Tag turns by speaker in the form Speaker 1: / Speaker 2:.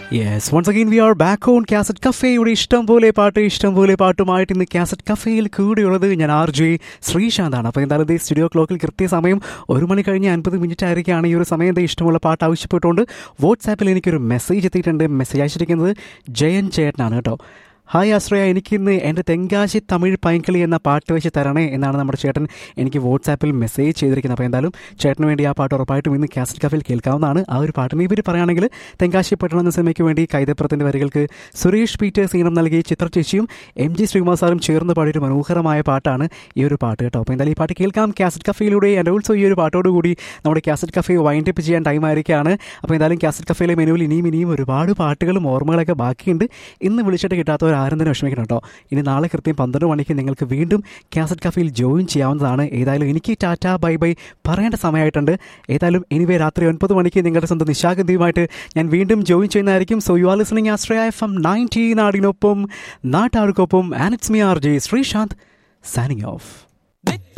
Speaker 1: yes once again we are back on cassette കഫേയുടെ ഇഷ്ടം പോലെ പാട്ട് ഇഷ്ടം പോലെ പാട്ടുമായിട്ട് ഇന്ന് കാസറ്റ് കഫേയിൽ കൂടെയുള്ളത് ഞാൻ ആർ ജെ ശ്രീശാന്താണ് അപ്പോൾ എന്തായാലും ഇത് സ്റ്റുഡിയോ ക്ലോക്കിൽ കൃത്യസമയം ഒരു മണി കഴിഞ്ഞ് അൻപത് മിനിറ്റ് ആയിരിക്കുകയാണ് ഈ ഒരു സമയം ദേ ഇഷ്ടമുള്ള പാട്ട് ആവശ്യപ്പെട്ടുകൊണ്ട് വാട്സാപ്പിൽ എനിക്കൊരു മെസ്സേജ് എത്തിയിട്ടുണ്ട് മെസ്സേജ് അയച്ചിരിക്കുന്നത് ജയൻ ചേട്ടനാണ് കേട്ടോ ഹായ് ആശ്രയ എനിക്കിന്ന് എൻ്റെ തെങ്കാശി തമിഴ് പൈങ്കിളി എന്ന പാട്ട് വെച്ച് തരണേ എന്നാണ് നമ്മുടെ ചേട്ടൻ എനിക്ക് വാട്സാപ്പിൽ മെസ്സേജ് ചെയ്തിരിക്കുന്നത് അപ്പോൾ എന്തായാലും ചേട്ടന് വേണ്ടി ആ പാട്ട് ഉറപ്പായിട്ടും ഇന്ന് കാസറ്റ് കഫിൽ കേൾക്കാവുന്നതാണ് ആ ഒരു പാട്ടിനെ ഇവർ പറയുകയാണെങ്കിൽ തെങ്കാശി പട്ടണം എന്ന സിനിമയ്ക്ക് വേണ്ടി കൈതപ്പുറത്തിൻ്റെ വരികൾക്ക് സുരേഷ് പീറ്റേഴ്സ് ഈണം നൽകി ചിത്രചേച്ചിയും എം ജി ശ്രീകുമാർ സാറും ചേർന്ന് പാടിയൊരു മനോഹരമായ പാട്ടാണ് ഈ ഒരു പാട്ട് കേട്ടോ അപ്പോൾ എന്തായാലും ഈ പാട്ട് കേൾക്കാം കാസറ്റ് കഫയിലൂടെ ആൻഡ് ഓൾസോ ഈ ഒരു പാട്ടോടുകൂടി നമ്മുടെ കാസറ്റ് കഫേ വൈൻഡ് അപ്പ് ചെയ്യാൻ ടൈം ആയിരിക്കുകയാണ് അപ്പോൾ എന്തായാലും കാസറ്റ് കഫയിലെ മെനുവിൽ ഇനിയും ഇനിയും ഒരുപാട് പാട്ടുകളും ഓർമ്മകളൊക്കെ ബാക്കിയുണ്ട് ഇന്ന് വിളിച്ചിട്ട് കിട്ടാത്തവർ ആരും തന്നെ വിഷമിക്കണം കേട്ടോ ഇനി നാളെ കൃത്യം പന്ത്രണ്ട് മണിക്ക് നിങ്ങൾക്ക് വീണ്ടും കാസറ്റ് കഫയിൽ ജോയിൻ ചെയ്യാവുന്നതാണ് ഏതായാലും എനിക്ക് ടാറ്റ ബൈ ബൈ പറയേണ്ട സമയമായിട്ടുണ്ട് ഏതായാലും എനിവേ രാത്രി ഒൻപത് മണിക്ക് നിങ്ങളുടെ സ്വന്തം നിശാഗന്ധിയുമായിട്ട് ഞാൻ വീണ്ടും ജോയിൻ ചെയ്യുന്നതായിരിക്കും so you are listening Ashraya F M ninety നാടിനൊപ്പം നാട്ടാർക്കൊപ്പം and it's me R J Sreesanth signing of